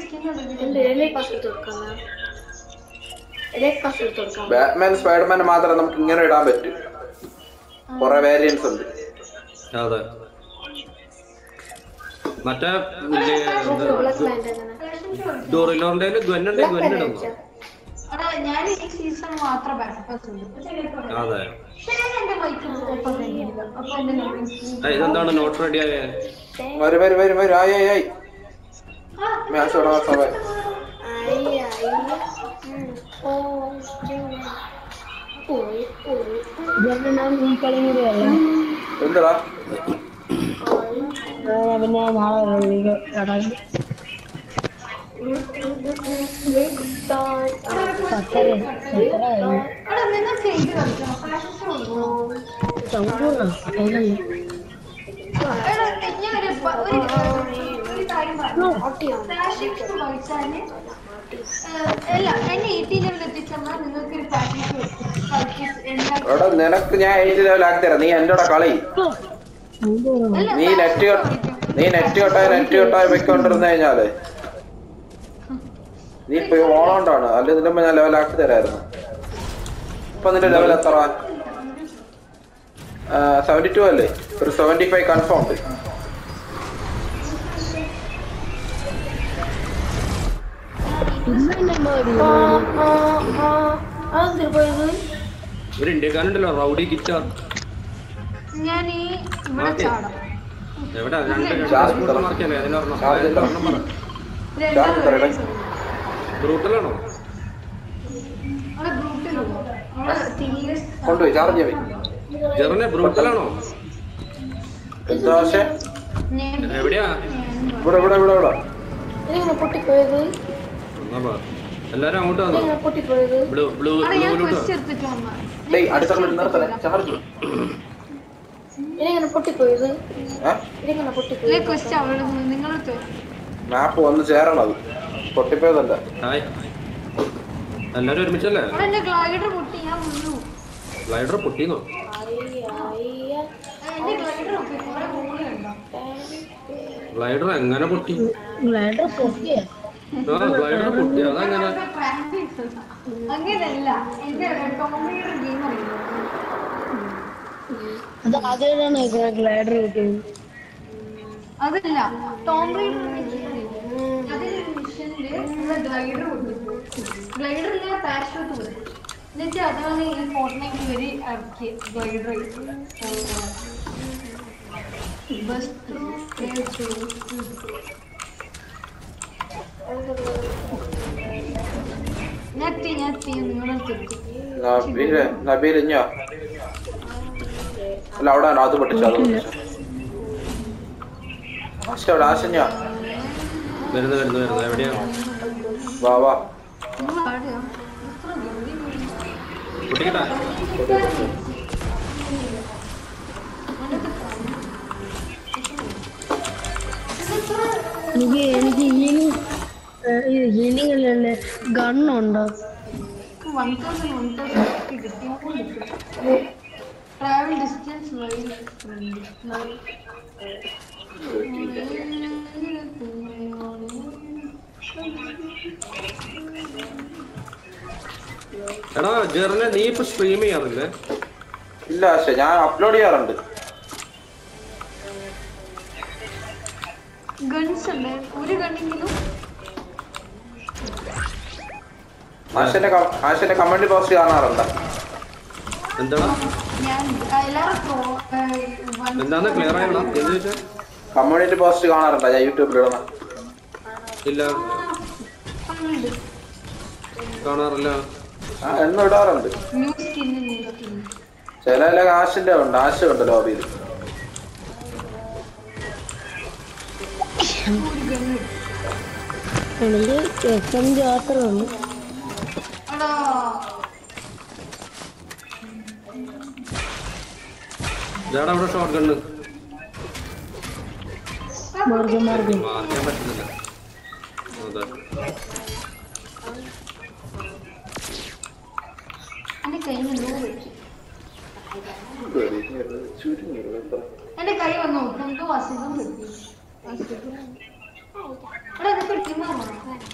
Skin ഉണ്ട് എന്റെ ഇലയിൽ പാസ് എടുത്ത് കൊടുക്കാം ഇലയിൽ പാസ് എടുത്ത് കൊടുക്കാം ബാറ്റ്മാൻ സ്പൈഡർമാൻ മാത്രമേ നമുക്ക് ഇങ്ങനെ ഇടാൻ പറ്റൂ കുറെ വേരിയൻസ് ഉണ്ട് അതെ മറ്റേ ബ്ലാക്ക് പാൻറ് അങ്ങനെ ഡോറിലോറിന്റെ ഗ്വന്നുണ്ട് ബ്ലാക്ക് ഗ്വൻ പാൻറ് ഇടുന്നു അടിച്ചാ എടാ ഞാൻ ഈ സീസൺ മാത്രം ബാക്ക് പാസ് ഉണ്ട് അതെ പക്ഷേ ഞാൻ എന്റെ മൈക്ക് ഓപ്പൺ ചെയ്യുന്നില്ല അപ്പൊ എന്റെ ആ, ഇതെന്താണ് നോട്ട് റെഡി ആയ വരും വരും വരും വരും ആയി ആയി ആയി മാച്ച് തുടങ്ങാൻ സമയം ആയി ആയി ഉം. ഓ ഉം. പോയി പോയി ഇതൊക്കെ ഞാൻ ഈ കളി കൂടി അറിയാം എന്തെടാ പിന്നെ നാളെ ലീഗ് ഇടാൻ പത്തര പത്തര കഴിഞ്ഞു എടാ നിങ്ങൾക്ക് ഇത് കളിക്കണം ഫാഷൻ ഷോ ഉണ്ടോ? സൗകര്യം അതിലല്ലേ എടാ ഞാൻ ഒരു പ- ഒരു ഒരു കാര്യം പറഞ്ഞു ഫാഷൻ ഷോ കളിച്ചാല് ഏഹ്, അല്ല എന്നെ എയ്റ്റീൻ ലെവൽ എത്തിച്ചെന്നാൽ നിങ്ങൾക്ക് ഒരു ഫാഷൻ ഷോ കളിച്ച് ഉണ്ടാക്കി എടാ നിനക്ക് ഞാൻ എയ്റ്റ് ലെവൽ ആക്കി തരാം നീ എന്റെ കൂടെ കളി സൗകര്യം അല്ല, നീ നെറ്റ് നീ നെറ്റ് കെട്ടായി നെറ്റ് കെട്ടായി വെക്കൊണ്ടിരുന്നു കഴിഞ്ഞാല് നീ ഇപ്പൊ ഓണോണ്ടാണ് അല്ലെ ഇതിന്റെ മുമ്പ് ഞാൻ ലെവൽ ആക്കി തരായിരുന്നു ഇപ്പൊ നിന്റെ ലെവൽ എത്ര സെവന്റി ടു അല്ലേ ഒരു സെവന്റി ഫൈവ് കൺഫേം ഉണ്ട് ഇന്ന് തന്നെ മതി അതെന്തിനു പോയത് ഒരു ഇന്ത്യക്കാരുണ്ടല്ലോ റൗഡി കിറ്റാർ ഞാൻ ഈ ഇവിടെ ഓക്കേ. ചാടാം എവിടെ രണ്ട് ചാർജ് രണ്ട് തരാം. മാർക്കല്ലേ അതിനൊരെണ്ണം ചാർജ് തരാം. ഒരെണ്ണം പറ ചാർജ് തരട്ടെ? ബ്രൂട്ടലാണോ അവിടെ ബ്രൂട്ടിലോ അവിടെ തീരെ കൊണ്ടുപോയി ചാർജ് ചെയ്യ് ജെറിനെ ബ്രൂട്ടലാണോ എന്താ പക്ഷേ ഞാൻ എവിടെയാ ഇവിടെ ഇവിടെ ഇവിടെ ഇവിടെ ഇതെങ്ങനെ പൊട്ടിപ്പോയത് എന്നാ പറ. എല്ലാരും അങ്ങോട്ട് വന്നോ ഇതെങ്ങനെ പൊട്ടിപ്പോയത് ബ്ലൂ ബ്ലൂ അവിടെ ഞാൻ ബ്ലൂലോട്ട് ക്വസ്റ്റ് എടുത്തിട്ട് വന്നാ ഡേയ് അടുത്ത കളി നിർത്തല ചാർജ് ഇതെങ്ങനെ പൊട്ടിപ്പോയത് ഏ ഇതെങ്ങനെ അല്ലെ പൊട്ടിപ്പോയത് ക്വസ്റ്റ് അവിടെ നിങ്ങൾ മാപ്പ് വന്ന് ചേരണം അത് പൊട്ടിപ്പോയതല്ല ഹായ് എല്ലാരും ഒരുമിച്ചല്ലേ അവിടെ എന്റെ ഗ്ലൈഡർ പൊട്ടി ഞാൻ വീണു ലൈഡർ പൊട്ടിന്നോ ആയി ആയി എന്റെ ഗ്ലൈഡർ പൊട്ടി കുറെ മൂളി ഉണ്ടോ ഗ്ലൈഡർ എങ്ങനെ പൊട്ടി ഗ്ലൈഡർ പൊക്കിയ ആ ഗ്ലൈഡർ പൊട്ടി അതെങ്ങനെ അങ്ങനെയല്ല എന്റെ ടോമിയുടെ ഗെയിം അറിയില്ല അത് ആദ്യമായിട്ടാണ് ഗ്ലൈഡർ കിട്ടിയത് അതല്ല ടോം റൈഡർ അതിലൊരു മിഷനില് ഗ്ലൈഡർ ഗ്ലൈഡറിൽ പാരഷൂട്ട് കൊടുക്കും എന്നിട്ട് അതാണ് ഈ ഫോർട്ടിനൈറ്റ് വരെ ഇറക്കിയ ഗ്ലൈഡർ ഞെത്തി ഞെത്തി നിങ്ങളെ തെറ്റി നബീല് നബീല് ഇഞ്ഞോ അല്ല അവിടെ ആണ്, അത് പൊട്ടിച്ചു അത് പൊട്ടിച്ചു ആശ അവിടെ ആശഞ്ഞോ വരുന്നു വരുന്നു വരുന്നു എവിടെയാ വാ വാ നിങ്ങൾ ആടെയാ എത്ര ജോലി പൊട്ടിക്കട്ടെ എനിക്ക് എനിക്ക് ഹീലിംഗ് ഹീലിംഗ് അല്ലല്ലേ ഗണ്ണുണ്ടോ വൺ തൗസൻഡ് വൺ തൗസൻഡ് കിട്ടി ട്രാവൽ ഡിസ്റ്റൻസ് വഴി എടാ ജെറിനെ നീ ഇപ്പൊ സ്ട്രീം ചെയ്യാറില്ലേ ഇല്ല ആശ ഞാൻ അപ്ലോഡ് ചെയ്യാറുണ്ട് ഗൺസ് ഉണ്ട് ഒരു ഗണ്ണെങ്കിലും ആശന്റെ കം- ആശന്റെ കമന്റ് പോസ്റ്റ് കാണാറുണ്ട് എന്താടാ ഞാൻ എല്ലാവരും പ്രോ എന്താന്ന് ക്ലിയർ ആയടാ എന്ത് ചോദിച്ചാ കമ്മ്യൂണിറ്റി പോസ്റ്റ് കാണാറുണ്ട് ഞാൻ യൂട്യൂബിൽ ഇടുന്ന ഇല്ല കാണാറില്ല ആ എന്നും ഇടാറുണ്ട് ന്യൂ സ്കിൻ ന്യൂ സ്കിൻ ചില ചില ആശിന്റെ ഉണ്ട് ആശ ഉണ്ട് ലോബിയിൽ എനിക്ക് എസ് എം ജി മാത്രമേ ഉള്ളൂ എടാ ഇതാടാ അവിടെ ഷോർട്ട് ഗണ്ണ് മാർഗം മാർഗം മാർക്കാൻ പറ്റുന്നില്ല അതെ എന്റെ കൈ നോ വെച്ചു എന്റെ കൈ വന്നു എന്തോ അസുഖം പറ്റി അസുഖം എടാ ഇതൊക്കെ തിന്നാണോ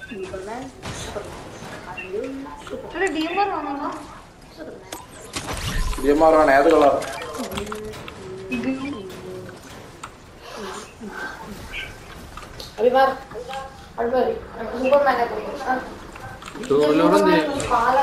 ഇവിടെ ഡീമർ വന്നോ ഡിമാറാണ് ഏത് കളർ അഭിമാർ അഭിമാരി സൂപ്പർമാനെ പോയി ആ ടൂറിലോടെ എന്ത് ചെയ്യും?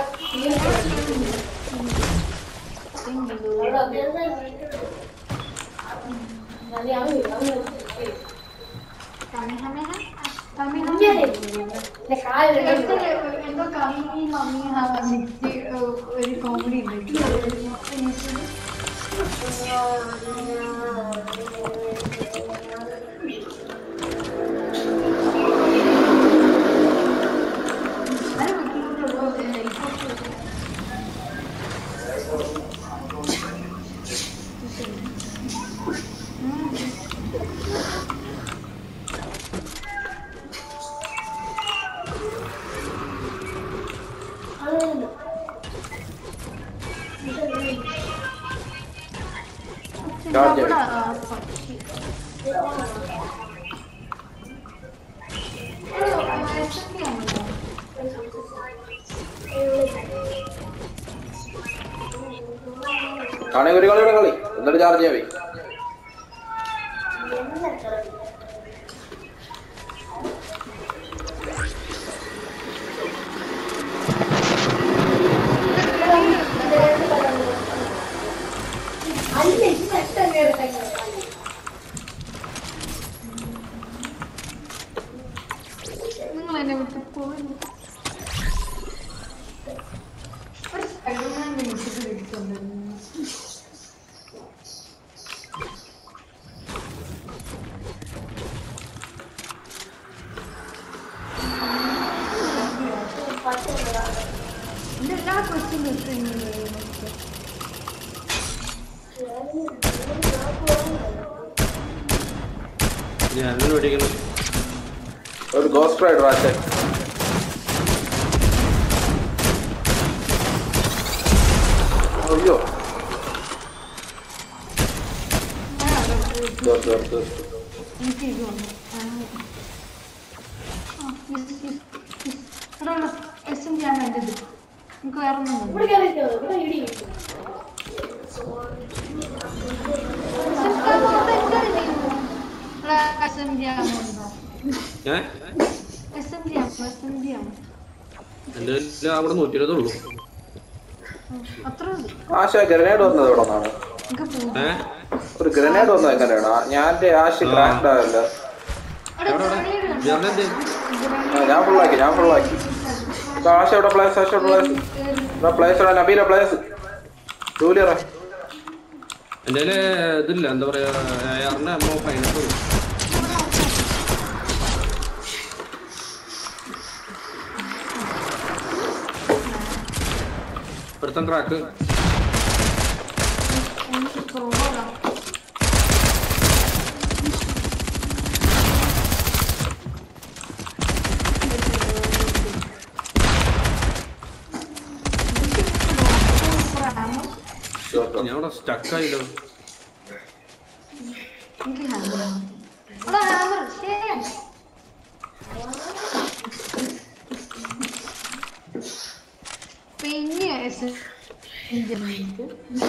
എന്തോ കമ്മി മമ്മി ഒരു കോമഡി ഉണ്ട് ചാർജ് ആണെങ്കിൽ ഒരു കളിയുടെ കളി എന്നിട്ട് ചാർജ് ചെയ്യാൻ വയ്ക്കും നിങ്ങൾ എന്നെ വിട്ട് പോകുന്നു ഒരു സ്പൈഡർമാൻ വിളിച്ചിട്ട് വിളിച്ചിട്ടുണ്ടായിരുന്നു എന്റെ എല്ലാ ക്വസ്റ്റ്യൻ ഞാനും പഠിക്കണം ഒരു ഗോസ്റ്റ് റൈഡർ ആശേ അയ്യോ ദൂർ, ദൂർ, ദൂർ. എനിക്ക് ഇത് വന്നു ഇവിടെ എസ് എം ചെയ്യാൻ വേണ്ടത് നമുക്ക് വേറെ ഒന്നും വേണ്ട. ഇവിടെ എസ് എം ചെയ്യാൻ വേണ്ടോ ഏ എസ് എം ചെയ്യാം എസ് എം ചെയ്യാം എൻ്റെ കയ്യിൽ അവിടെ നൂറ്റി ഇരുപതുള്ളൂ അത്ര മതി ആശ ഗ്രനേഡ് വന്നത് ഇവിടെ നിന്നാണ് നമുക്ക് പോകാം ഏ ഒരു ഗ്രനേഡ് വന്നത് എങ്ങനെയാണ് ആ, ഞാൻ എന്റെ ആശ ക്രാക്ഡ് ആവില്ല എവിടെ എവിടെ ജർണ എന്ത് ഞാൻ ഫുള്ളാക്കി ഞാൻ ഫുള്ളാക്കി ഇപ്പൊ ആശ ഇവിടെ പ്ലേസ് ആശ ഇവിടെ പ്ലേസ് ഇവിടെ പ്ലേസ് ഇവിടെ നബീല പ്ലേസ് ജൂലിയറ എൻ്റെ കയ്യിൽ ഇതില്ല എന്താ പറയാ എയറിന്റെ അമ്മ പൈനട്ടുള്ളൂ ഒരുത്തൻ ക്രാക്ക് എനിക്ക് പോകാം ഞാൻ അവിടെ സ്റ്റക്കായില്ലോ എനിക്ക് ഹാമർ ഇവിടെ ഹാമർ ശരിയാണ് പിന്നെ എസ് ഇന്ത്യക്ക്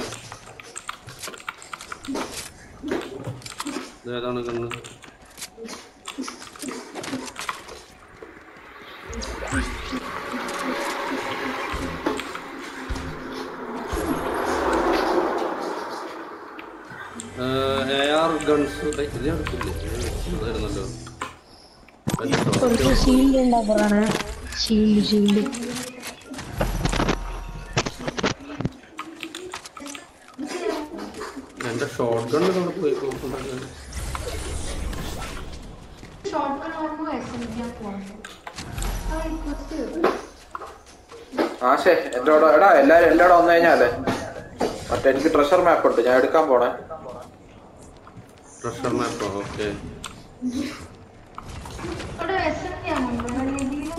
ഏതാണ് കണ്ണ് എ ആർ ഗൺസ് ഇത് അടുത്തില്ലേ ഇതായിരുന്നല്ലോ കുറച്ച് ഷീൽഡ് ഉണ്ടാക്കാറാണ് ഷീൽഡ് ഷീൽഡ് എന്റെ ഷോർട്ട് ഗൺ അവിടെ പോയി നോക്കുന്നുണ്ടായിരുന്നു. ഷോർട്ട് ഗൺ ആകുമ്പോൾ എസ് ഇന്ത്യ പോകണം ആശേ എന്റെ അവിടെ എടാ എല്ലാരും എന്റെ അവിടെ വന്നു കഴിഞ്ഞാലേ മറ്റേ എനിക്ക് ട്രഷർ മാപ്പ് ഉണ്ട് ഞാൻ എടുക്കാൻ പോണേ ട്രഷർ മാപ്പോ ഓക്കെ അവിടെ എസ് ഇന്ത്യ ആണോ നിധിയിലും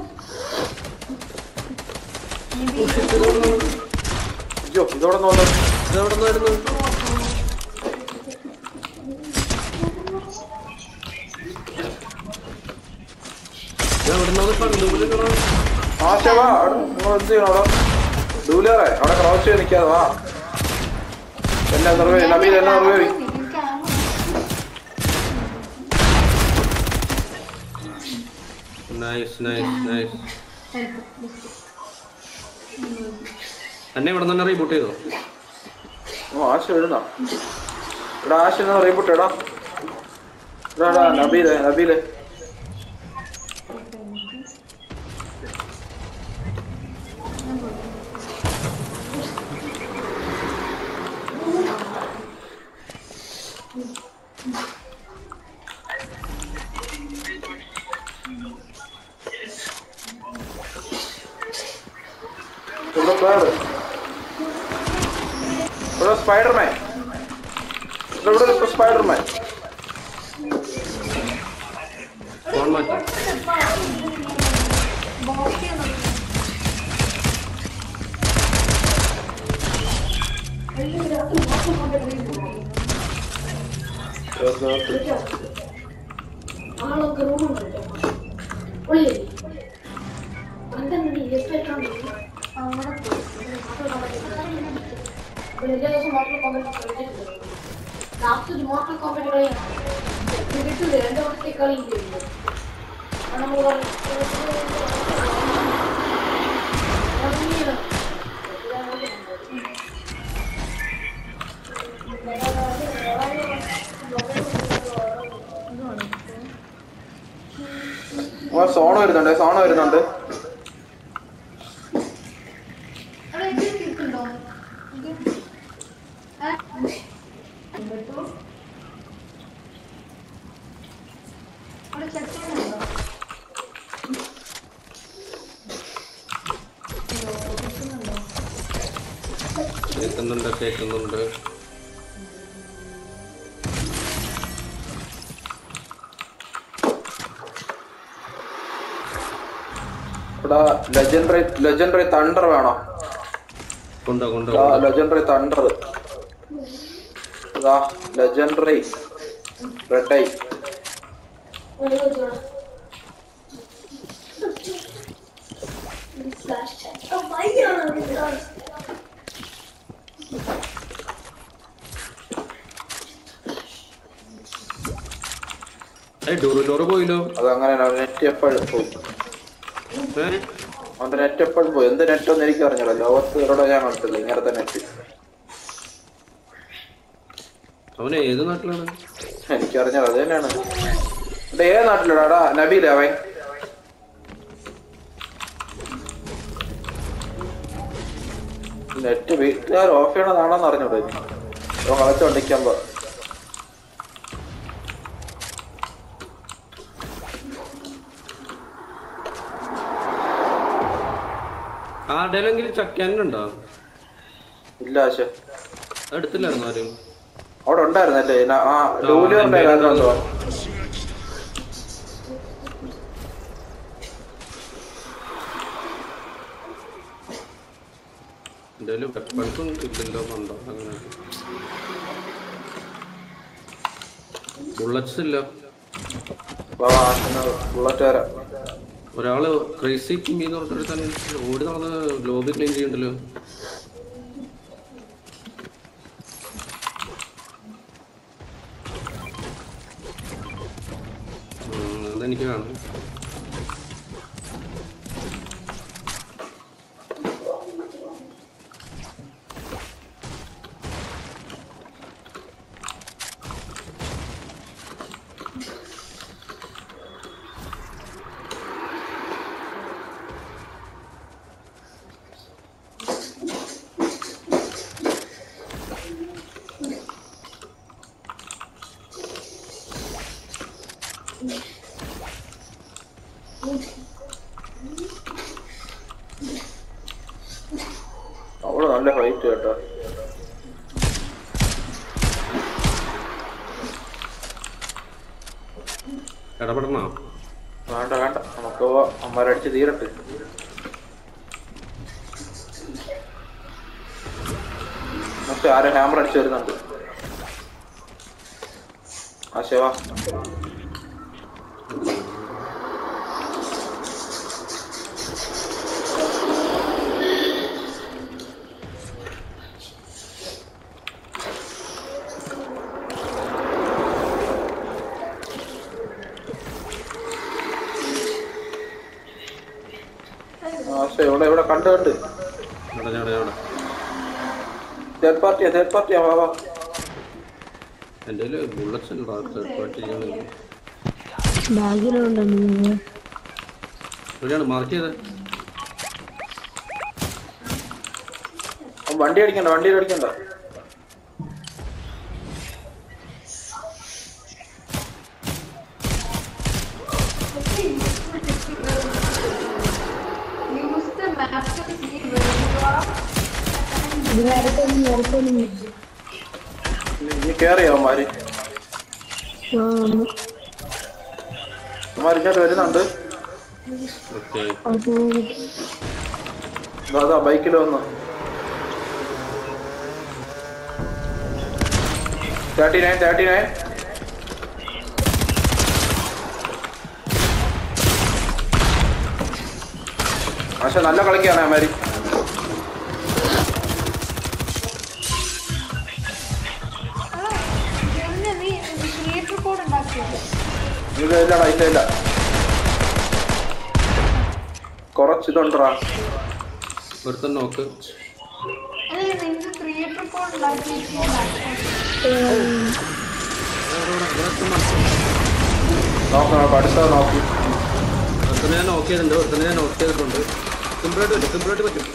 അയ്യോ ഇതോടെ നോക്കാം ഇതെവിടെ നിന്നായിരുന്നു എവിടുന്നത് കണ്ടുപിടിക്കണോ ആശ വാ അവിടെ നിങ്ങൾ എന്ത് ചെയ്യണം അവിടെ ഡൂലറെ അവിടെ ക്രോസ് ചെയ്ത് നിൽക്കാതെ വാ എന്നെ നിർവേ നബീൽ എന്നെ നിർവേ എനിക്ക് ആമ നൈസ് നൈസ് നൈസ് എന്നെ ഇവിടെ തന്നെ റീബൂട്ട് ചെയ്തോ ഓ ആശ എഴുതാ ഇവിടെ ആശ എന്നാ റീബൂട്ട് എടാ എടാ എടാ നബീലെ നബീലെ ഇവിടെ പ്ലെയർ ഇവിടെ സ്പൈഡർമാൻ ഇവിടെ ഇവിടെ ഇപ്പൊ സ്പൈഡർമാൻ ഫോൺ മാറ്റാം ബോക്സ് ചെയ്യുന്നത് ആളൊക്കെ റൂമുണ്ട് ഒളിയേ എന്താ ജസ്റ്റ് വെച്ചാൽ അവിടെ ഇവിടെ എല്ലാ ദിവസവും മോട്ടോർ കോമ്പറ്റ് കളിച്ചിട്ടുണ്ട് ലാസ്റ്റ് ഒരു മോട്ടോർ കോമ്പറ്റ് കളിയാണ് ക്രിക്കറ്റിൽ രണ്ട് വർഷത്തെ കളിയും ചെയ്യുന്നു നമ്മൾ ഓ സോണ വരുന്നുണ്ട് സോണ വരുന്നുണ്ട് അവിടെ ഇത് കിട്ടുന്നുണ്ടോ ഇത് ഏ? അവിടെ ചെക്ക് ചെയ്യുന്നുണ്ടോ കിട്ടുന്നുണ്ടോ കേൾക്കുന്നുണ്ട് കേൾക്കുന്നുണ്ട് ഇവിടെ ലെജൻഡറി ലെജൻഡറി തണ്ടർ വേണോ കൊണ്ടോ കൊണ്ടോ ഇതാ ലെജൻഡറി തണ്ടർ ഇതാ ലെജൻഡറി റെഡ് ഐ ഏയ് ഡോറ് ഡോറ് പോയില്ലോ അത് അങ്ങനെ നെറ്റ് എപ്പോഴും പോയി ഏ അവന്റെ നെറ്റ് എപ്പോഴും പോയി എന്ത് നെറ്റ് ഒന്നും എനിക്ക് അറിഞ്ഞില്ല ലോകത്ത് ഇവിടെ ഞാൻ കണ്ടിട്ടില്ല ഇങ്ങനത്തെ നെറ്റ് അവൻ ഏത് നാട്ടിലാണ് എനിക്ക് അറിഞ്ഞത് അത് തന്നെയാണ് ഇവിടെ ഏത് നാട്ടിലടാ നബീല അവൻ നെറ്റ് വീട്ടുകാർ ഓഫ് ചെയ്യണതാണെന്ന് അറിഞ്ഞൂടെ അവൻ കളച്ചോണ്ടിരിക്കുമ്പോ ആരുടെയെങ്കിലും ചക്കാനുണ്ടോ ഇല്ല ആശ എടുത്തില്ലായിരുന്നു ആരും അവിടെ ഉണ്ടായിരുന്നല്ലേ ന- ആ ഡൂലിയറിന്റെ കാരണം എന്തോ എന്തായാലും വെപ്പൺസും ഇല്ലല്ലോ കണ്ടോ അങ്ങനെ ബുള്ളറ്റ്സ് ഇല്ല ബുള്ളറ്റ് വരാം ഒരാള് ക്രേസി കിമ്മി എന്ന് പറഞ്ഞിട്ട് തന്നെ ഓടി നടന്ന് ലോബി ക്ലീൻ ചെയ്യണ്ടല്ലോ ഉം, അതെനിക്ക് വേണം അവിടെ നല്ല ഫൈറ്റ് കേട്ടോ ഇടപെടണോ വേണ്ട വേണ്ട നമുക്ക് അമ്മരടിച്ച് തീരട്ടെ പക്ഷെ ആരോ ഹാമർ അടിച്ച് വരുന്നുണ്ട് ആ ശിവ ആശ ഇവിടെ ഇവിടെ കണ്ട് കണ്ട് ഇവിടെ ഞാൻ ഇവിടെ തേർഡ് പാർട്ടിയാ തേർഡ് പാർട്ടിയാ വാ വാ എൻ്റെ കയ്യിൽ ബുള്ളറ്റ്സ് ഉണ്ടോ തേർഡ് പാർട്ടി ബാഗിലുണ്ടെന്ന് എവിടെയാണ് മാർക്ക് ചെയ്തത് അവൻ വണ്ടി അടിക്കണ്ട വണ്ടി അടിക്കണ്ട Use the map to see where you are. ഇത് നേരത്തെ നേരത്തെ നീ കേറിയോ അവന്മാര് ആ വന്നു. അവന്മാർ ഇങ്ങോട്ട് വരുന്നുണ്ട് ഓക്കെ അപ്പോ ദാ, ദാ ബൈക്കിൽ വന്നു തേർട്ടി നയൻ തേർട്ടി നയൻ പക്ഷെ നല്ല കളിക്കാണ് അവന്മാര് ജെറിന് നീ ക്രിയേറ്റർ കോഡ് ഉണ്ടാക്കിയോ ഇല്ല ഇല്ലടാ ഇല്ല ഇല്ല കുറച്ച് ഇതുണ്ടാ ഒരുത്തൻ നോക്ക് അല്ല നിനക്ക് ക്രിയേറ്റർ കോഡ് ഉണ്ടാക്കി നോക്കണം പഠിത്തം നോക്കി ഒരുത്തനെ ഞാൻ നോക്ക് ചെയ്തിട്ടുണ്ട് ഒരുത്തനെ ഞാൻ നോക്ക് ചെയ്തിട്ടുണ്ട് സിമ്പിളായിട്ട് പറ്റും സിമ്പിളായിട്ട് പറ്റും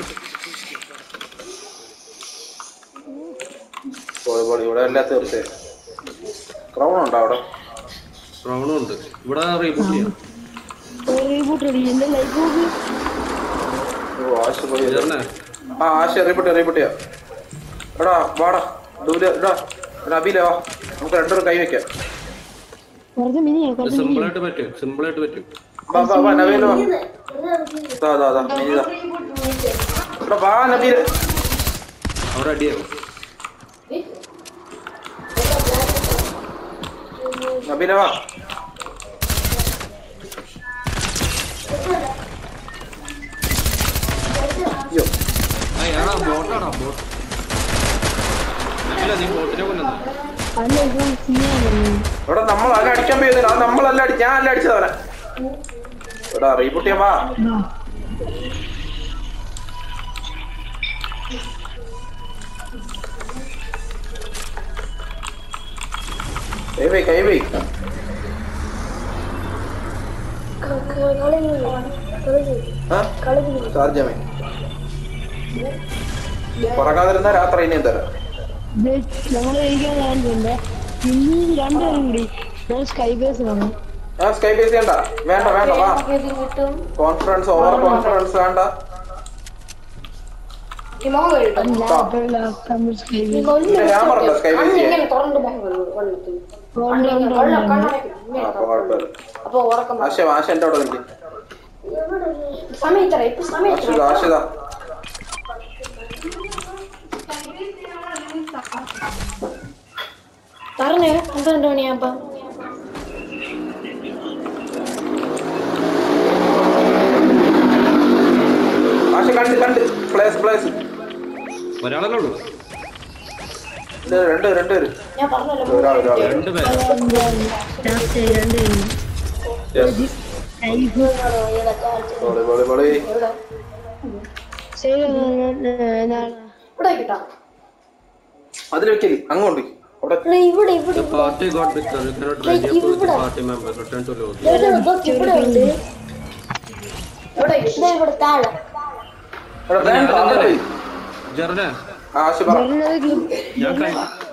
പോയി പോയി ഇവിടെ എല്ലാം തീർച്ചയായും ക്രൗൺ ഉണ്ടോ അവിടെ റൗണും ഉണ്ട് ഇവിടെ റീബൂട്ട് ചെയ്യാം റീബൂട്ട് അടി എന്റെ ലൈഫ് നോക്ക് ഓ ആശ പോയി ചേർന്നേ ആ ആശ എറിയപ്പെട്ട് എറിയപ്പെട്ടിയാ എടാ വാടാ ദൂര എടാ എടാ അബിലെ വാ നമുക്ക് രണ്ടുപേരും കൈ വെക്കാം വെറുതെ മിനിയാ കുറച്ച് മിനിയാ സിമ്പിളായിട്ട് പറ്റും സിമ്പിളായിട്ട് പറ്റും വാ വാ വാ നബീല വാ ദാ ദാ ദാ നീ ഇതാ എടാ വാ നബീല അവിടെ അടിയാവും നബീല വാ അയ്യോ ആ ഏടാ ബോട്ടാടാ ബോട്ട് ഇല്ല നീ ബോട്ടിനെ കൊല്ലുന്ന അല്ല ഇപ്പൊ സീനാണ് എടാ നമ്മൾ അല്ല അടിക്കാൻ പോയതില്ല അത് നമ്മളല്ല അടി ഞാൻ അല്ല അടിച്ചതവനെ എടാ റീബൂട്ടിയാ വാ കൈ വൈ കൈ വൈ ചാർജമേ പറക്കാതിരുന്ന രാത്രി ഇനിയും തരാം നമ്മള് കഴിക്കാൻ ഞാനുണ്ട് പിന്നെ രണ്ടുപേരും കൂടി ഞാൻ സ്കൈ ബേസ് വേണം ആ സ്കൈ ബേസ് ചെയ്യണ്ട വേണ്ട വേണ്ട വാ കോൺഫിഡൻസ് ഓവർ കോൺഫിഡൻസ് വേണ്ട അല്ല നമ്മൾ സ്കൈ ബേസ് ഹാമർ ഉണ്ടോ സ്കൈ ബേസ് ചെയ്യാൻ ആ, അപ്പൊ കുഴപ്പമില്ല അപ്പൊ ഉറക്കം ആശ ആശ എന്റെ അവിടെ നിൽക്കും സമയത്തറ ഇപ്പൊ സമയത്തറ ആശ ആശിതാ പറഞ്ഞേ പന്ത്രണ്ട് മണിയാകുമ്പോ ആശ കണ്ട് കണ്ട് പ്ലേസ് പ്ലേസ് ഒരാളല്ലേ ഉള്ളൂ രണ്ട് രണ്ട് പേര് ഞാൻ പറഞ്ഞല്ലോ ഒരാൾ ഒരാൾ രണ്ട് പേര് ലാസ്റ്റ് രണ്ടുപേരും ലൈഫ് പൊളി പൊളി പൊളി സേവ് നാളെ ഇവിടെ കിട്ടാം അതിൽ വെക്കല് അങ്ങോട്ട് അവിടെ ഇവിടെ ഇവിടെ The party got victor. You cannot ready up with the party members. Return to lobby. ഇവിടെ ഇതൊക്കെ ഇവിടെ ഉണ്ട് ഇവിടെ ഇവിടെ ഇവിടെ താഴെ എടാ വേണ്ട അവിടെ പോയി ജെറിനെ ആശ പറ പറഞ്ഞത് ഞാൻ കഴി-